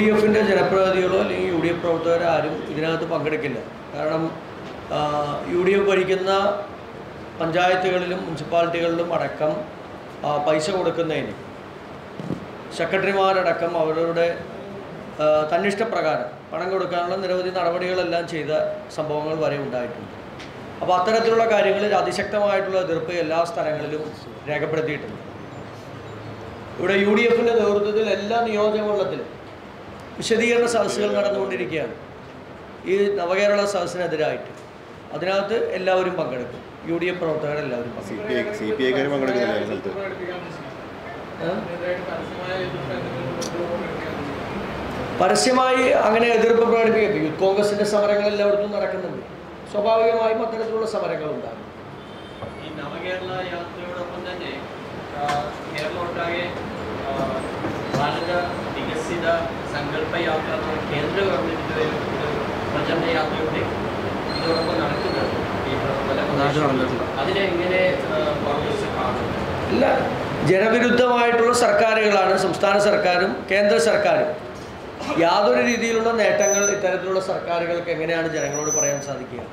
D എഫിൻ്റെ ജനപ്രതിനിധികളോ അല്ലെങ്കിൽ U D F പ്രവർത്തകരോ ആരും ഇതിനകത്ത് പങ്കെടുക്കില്ല കാരണം യു ഡി എഫ് ഭരിക്കുന്ന പഞ്ചായത്തുകളിലും മുനിസിപ്പാലിറ്റികളിലും അടക്കം ആ, പൈസ കൊടുക്കുന്നതിന് സെക്രട്ടറിമാരടക്കം അവരുടെ ആ, തന്നിഷ്ടപ്രകാരം പണം കൊടുക്കാനുള്ള നിരവധി നടപടികളെല്ലാം ചെയ്ത സംഭവങ്ങൾ വരെ ഉണ്ടായിട്ടുണ്ട് അപ്പോൾ അത്തരത്തിലുള്ള കാര്യങ്ങളിൽ അതിശക്തമായിട്ടുള്ള എതിർപ്പ് എല്ലാ സ്ഥലങ്ങളിലും രേഖപ്പെടുത്തിയിട്ടുണ്ട് ഇവിടെ യു ഡി എഫിൻ്റെ നേതൃത്വത്തിൽ എല്ലാ നിയോജകമണ്ഡലത്തിലും വിശദീകരണ സദസ്സുകൾ നടന്നുകൊണ്ടിരിക്കുകയാണ് ഈ നവകേരള സദസ്സിനെതിരായിട്ട് അതിനകത്ത് എല്ലാവരും പങ്കെടുക്കും യു ഡി എഫ് പ്രവർത്തകർ എല്ലാവരും സി പങ്കെടുക്കും പി ഐ സി പി ഐക്കാർ പങ്കെടുക്കുന്നില്ല ഈ സ്ഥലത്ത് ഏ? പരസ്യമായി അങ്ങനെ എതിർപ്പ് പ്രകടിപ്പിക്കും യൂത്ത് കോൺഗ്രസിന്റെ സമരങ്ങൾ എല്ലായിടത്തും നടക്കുന്നുണ്ട് സ്വാഭാവികമായും അത്തരത്തിലുള്ള സമരങ്ങൾ ഉണ്ടാകും ഈ നവകേരള യാത്രയോടൊപ്പം തന്നെ ആ, കേരളം ഒട്ടാകെ ആ, ഭാരത വികസിത സങ്കല്പ യാത്ര എന്ന കേന്ദ്ര ഗവൺമെന്റിന്റെ ഒരു ഒരു പ്രചരണ യാത്രയുടെ ഇതോടൊപ്പം നടക്കുന്നുണ്ട് ഈ പല പ്രദേശങ്ങളിലും. അതിനെ എങ്ങനെ ആ, കോൺഗ്രസ് കാണുന്നു അല്ല ജനവിരുദ്ധമായിട്ടുള്ള സർക്കാരുകളാണ് സംസ്ഥാന സർക്കാരും കേന്ദ്ര സർക്കാരും യാതൊരു രീതിയിലുള്ള നേട്ടങ്ങൾ ഇത്തരത്തിലുള്ള സർക്കാരുകൾക്ക് എങ്ങനെയാണ് ജനങ്ങളോട് പറയാൻ സാധിക്കുക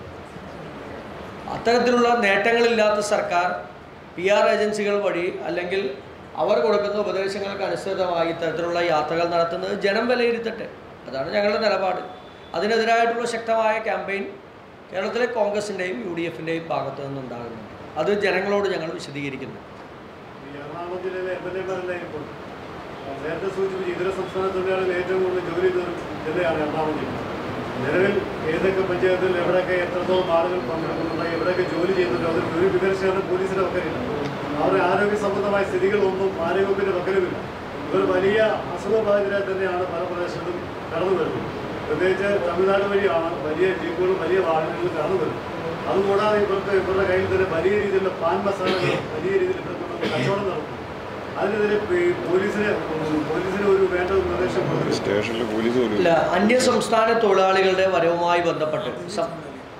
അത്തരത്തിലുള്ള നേട്ടങ്ങളില്ലാത്ത സർക്കാർ പി ആർ ഏജൻസികൾ വഴി അല്ലെങ്കിൽ അവർ കൊടുക്കുന്ന ഉപദേശങ്ങൾക്ക് അനുസൃതമായി ഇത്തരത്തിലുള്ള യാത്രകൾ നടത്തുന്നത് ജനം വിലയിരുത്തട്ടെ അതാണ് ഞങ്ങളുടെ നിലപാട് അതിനെതിരായിട്ടുള്ള ശക്തമായ ക്യാമ്പയിൻ കേരളത്തിലെ കോൺഗ്രസിൻ്റെയും യു ഡി എഫിൻ്റെയും ഭാഗത്തു നിന്നുണ്ടാകുന്നുണ്ട് അത് ജനങ്ങളോട് ഞങ്ങൾ വിശദീകരിക്കുന്നു ഈ എറണാകുളം ജില്ലയിലെ എം എൽ എമാരെല്ലാം ഇപ്പോൾ നേരത്തെ സൂചിപ്പിച്ച ഇതര സംസ്ഥാന തൊഴിലാളികൾ ഏറ്റവും കൂടുതൽ ജോലി ചെയ്ത ഒരു ജില്ലയാണ് എറണാകുളം ജില്ല നിലവിൽ ഏതൊക്കെ പഞ്ചായത്തിൽ എവിടെയൊക്കെ എത്രത്തോളം ആളുകൾ പങ്കെടുക്കുന്നുണ്ട് എവിടെയൊക്കെ ജോലി ചെയ്യുന്നുണ്ട് അതിൽ ഒരു വിവരശേഖരണം പോലീസിന്റെ പക്കലില്ല അവരുടെ ആരോഗ്യ സംബന്ധമായ സ്ഥിതികളൊന്നും ആരോഗ്യത്തിന്റെ പക്കലുമില്ല ഇവർ വലിയ അസുഖബാധിതരായി തന്നെയാണ് പല പ്രദേശത്തും കടന്നു വരുന്നത് പ്രത്യേകിച്ച് തമിഴ്നാട് വഴിയാണ് വലിയ ജീപ്പുകളും വലിയ വാഹനങ്ങളും കടന്നു വരുന്നത് അതുകൂടാതെ ഇവർക്ക് ഇവരുടെ കയ്യിൽ തന്നെ വലിയ രീതിയിലുള്ള പാൻ മസാലകൾ വലിയ രീതിയിൽ ഇവർക്ക് കച്ചവടം നടത്തുന്നു അതിനെതിരെ ഈ പോലീസിന് പോലീസിന് ഒരു വേണ്ട ഒരു നിർദ്ദേശം കൊടുത്തു സ്റ്റേഷനിൽ പോലീസ് പോലും ഇല്ല അന്യ സംസ്ഥാന തൊഴിലാളികളുടെ വരവുമായി ബന്ധപ്പെട്ട് സം-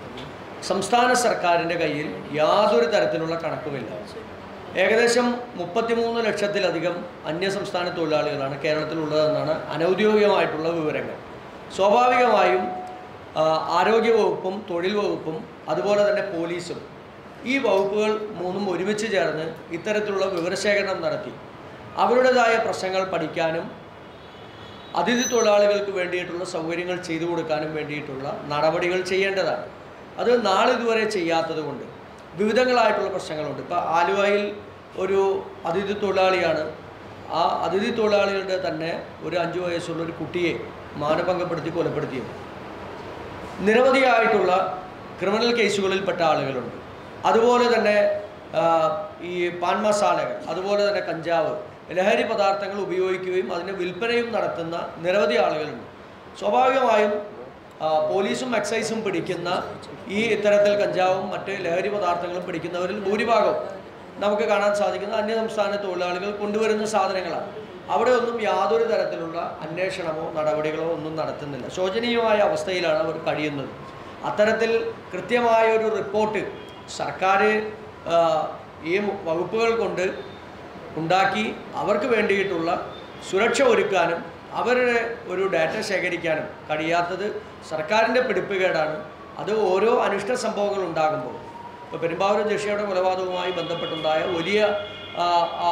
സംസ്ഥാന സർക്കാരിൻ്റെ കയ്യിൽ യാതൊരു തരത്തിലുള്ള കണക്കുമില്ല ഏകദേശം മുപ്പത്തിമൂന്ന് ലക്ഷത്തിലധികം അന്യ സംസ്ഥാന തൊഴിലാളികളാണ് കേരളത്തിലുള്ളതെന്നാണ് അനൗദ്യോഗികമായിട്ടുള്ള വിവരങ്ങൾ സ്വാഭാവികമായും ആ, ആരോഗ്യവകുപ്പും തൊഴിൽ വകുപ്പും അതുപോലെ തന്നെ പോലീസും ഈ വകുപ്പുകൾ മൂന്നും ഒരുമിച്ച് ചേർന്ന് ഇത്തരത്തിലുള്ള വിവരശേഖരണം നടത്തി അവരുടേതായ പ്രശ്നങ്ങൾ പഠിക്കാനും അതിഥി തൊഴിലാളികൾക്ക് വേണ്ടിയിട്ടുള്ള സൗകര്യങ്ങൾ ചെയ്തു കൊടുക്കാനും വേണ്ടിയിട്ടുള്ള നടപടികൾ ചെയ്യേണ്ടതാണ് അത് നാളിതുവരെ ചെയ്യാത്തത് കൊണ്ട് വിവിധങ്ങളായിട്ടുള്ള പ്രശ്നങ്ങളുണ്ട് ഇപ്പോൾ ആലുവയിൽ ഒരു അതിഥി തൊഴിലാളിയാണ് ആ അതിഥി തൊഴിലാളികളുടെ തന്നെ ഒരു അഞ്ച് വയസ്സുള്ള ഒരു കുട്ടിയെ മാനഭംഗപ്പെടുത്തി കൊലപ്പെടുത്തിയത് നിരവധിയായിട്ടുള്ള ക്രിമിനൽ കേസുകളിൽപ്പെട്ട ആളുകളുണ്ട് അതുപോലെ തന്നെ ആ, ഈ പാൻ മസാലകൾ അതുപോലെ തന്നെ കഞ്ചാവ് ലഹരി പദാർത്ഥങ്ങൾ ഉപയോഗിക്കുകയും അതിന് വിൽപ്പനയും നടത്തുന്ന നിരവധി ആളുകളുണ്ട് സ്വാഭാവികമായും ആ, പോലീസും എക്സൈസും പിടിക്കുന്ന ഈ ഇത്തരത്തിൽ കഞ്ചാവും മറ്റ് ലഹരി പദാർത്ഥങ്ങളും പിടിക്കുന്നവരിൽ ഭൂരിഭാഗവും നമുക്ക് കാണാൻ സാധിക്കുന്ന അന്യസംസ്ഥാന തൊഴിലാളികൾ കൊണ്ടുവരുന്ന സാധനങ്ങളാണ് അവിടെ ഒന്നും യാതൊരു തരത്തിലുള്ള അന്വേഷണമോ നടപടികളോ ഒന്നും നടത്തുന്നില്ല ശോചനീയമായ അവസ്ഥയിലാണ് അവർ കഴിയുന്നത് അത്തരത്തിൽ കൃത്യമായ ഒരു റിപ്പോർട്ട് സർക്കാർ ആ, ഈ വകുപ്പുകൾ കൊണ്ട് ഉണ്ടാക്കി അവർക്ക് വേണ്ടിയിട്ടുള്ള സുരക്ഷ ഒരുക്കാനും അവരുടെ ഒരു ഡാറ്റ ശേഖരിക്കാനും കഴിയാത്തത് സർക്കാരിൻ്റെ പിടിപ്പുകേടാണ് അത് ഓരോ അനിഷ്ട സംഭവങ്ങൾ ഉണ്ടാകുമ്പോൾ ഇപ്പോൾ പെരുമ്പാവൂർ ജഷിയുടെ കൊലപാതകവുമായി ബന്ധപ്പെട്ടുണ്ടായ വലിയ ആ, ആ,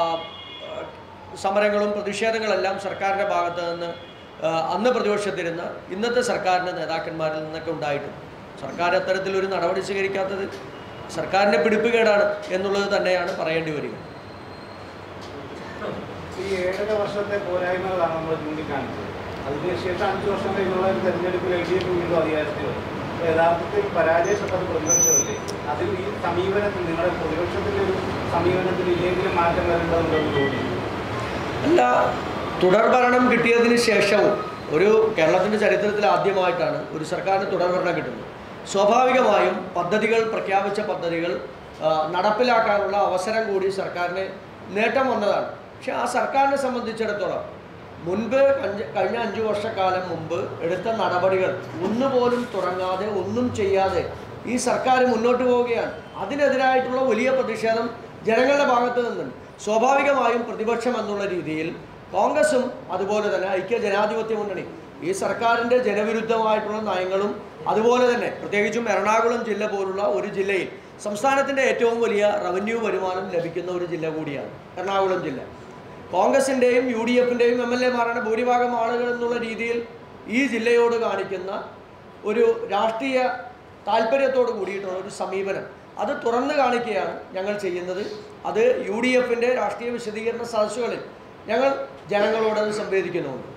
സമരങ്ങളും പ്രതിഷേധങ്ങളെല്ലാം സർക്കാരിൻ്റെ ഭാഗത്ത് നിന്ന് ആ, അന്ന് പ്രതിപക്ഷത്തിരുന്ന ഇന്നത്തെ സർക്കാരിൻ്റെ നേതാക്കന്മാരിൽ നിന്നൊക്കെ ഉണ്ടായിട്ടുണ്ട് സർക്കാർ അത്തരത്തിലൊരു നടപടി സ്വീകരിക്കാത്തത് സർക്കാരിൻ്റെ പിടിപ്പുകേടാണ് എന്നുള്ളത് തന്നെയാണ് പറയേണ്ടി വരിക ഈ ഏഴര വർഷത്തെ പോരായ്മകളാണ് നമ്മൾ ചൂണ്ടിക്കാണിച്ചത് അതിനുശേഷം അഞ്ച് വർഷം കഴിഞ്ഞുള്ള ഒരു തെരഞ്ഞെടുപ്പിൽ എൽ ഡി എഫ് വീണ്ടും അധികാരത്തിൽ വരും അപ്പോൾ യഥാർത്ഥത്തിൽ പരാജയപ്പെട്ടത് പ്രതിപക്ഷമല്ലേ അതിൽ ഈ സമീപനത്തിൽ നിങ്ങളുടെ പ്രതിപക്ഷത്തിൻ്റെ ഒരു സമീപനത്തിൽ ഇല്ലെങ്കിലും മാറ്റം വരേണ്ടതുണ്ടെന്ന് തോന്നുന്നു അല്ല തുടർഭരണം കിട്ടിയതിന് ശേഷവും ഒരു കേരളത്തിൻ്റെ ചരിത്രത്തിൽ ആദ്യമായിട്ടാണ് ഒരു സർക്കാരിന് തുടർഭരണം കിട്ടുന്നത് സ്വാഭാവികമായും പദ്ധതികൾ പ്രഖ്യാപിച്ച പദ്ധതികൾ ആ, നടപ്പിലാക്കാനുള്ള അവസരം കൂടി സർക്കാരിന് നേട്ടം വന്നതാണ് പക്ഷെ ആ സർക്കാരിനെ സംബന്ധിച്ചിടത്തോളം മുൻപ് അഞ്ച് കഴിഞ്ഞ അഞ്ചു വർഷക്കാലം മുമ്പ് എടുത്ത നടപടികൾ ഒന്നുപോലും തുടങ്ങാതെ ഒന്നും ചെയ്യാതെ ഈ സർക്കാർ മുന്നോട്ട് പോവുകയാണ് അതിനെതിരായിട്ടുള്ള വലിയ പ്രതിഷേധം ജനങ്ങളുടെ ഭാഗത്ത് നിന്നുണ്ട് സ്വാഭാവികമായും പ്രതിപക്ഷം എന്നുള്ള രീതിയിൽ കോൺഗ്രസും അതുപോലെ തന്നെ ഐക്യ ജനാധിപത്യ മുന്നണി ഈ സർക്കാരിൻ്റെ ജനവിരുദ്ധമായിട്ടുള്ള നയങ്ങളും അതുപോലെ തന്നെ പ്രത്യേകിച്ചും എറണാകുളം ജില്ല പോലുള്ള ഒരു ജില്ലയിൽ സംസ്ഥാനത്തിൻ്റെ ഏറ്റവും വലിയ റവന്യൂ വരുമാനം ലഭിക്കുന്ന ഒരു ജില്ല കൂടിയാണ് എറണാകുളം ജില്ല കോൺഗ്രസിൻ്റെയും യു ഡി എഫിൻ്റെയും എം എൽ എമാരാണ് ഭൂരിഭാഗം ആളുകൾ എന്നുള്ള രീതിയിൽ ഈ ജില്ലയോട് കാണിക്കുന്ന ഒരു രാഷ്ട്രീയ താല്പര്യത്തോട് കൂടിയിട്ടുള്ള ഒരു സമീപനം അത് തുറന്നു കാണിക്കുകയാണ് ഞങ്ങൾ ചെയ്യുന്നത് അത് യു ഡി എഫിൻ്റെ രാഷ്ട്രീയ വിശദീകരണ സദസ്സുകളിൽ ഞങ്ങൾ ജനങ്ങളോട് അത് സംവേദിക്കുന്നുണ്ട്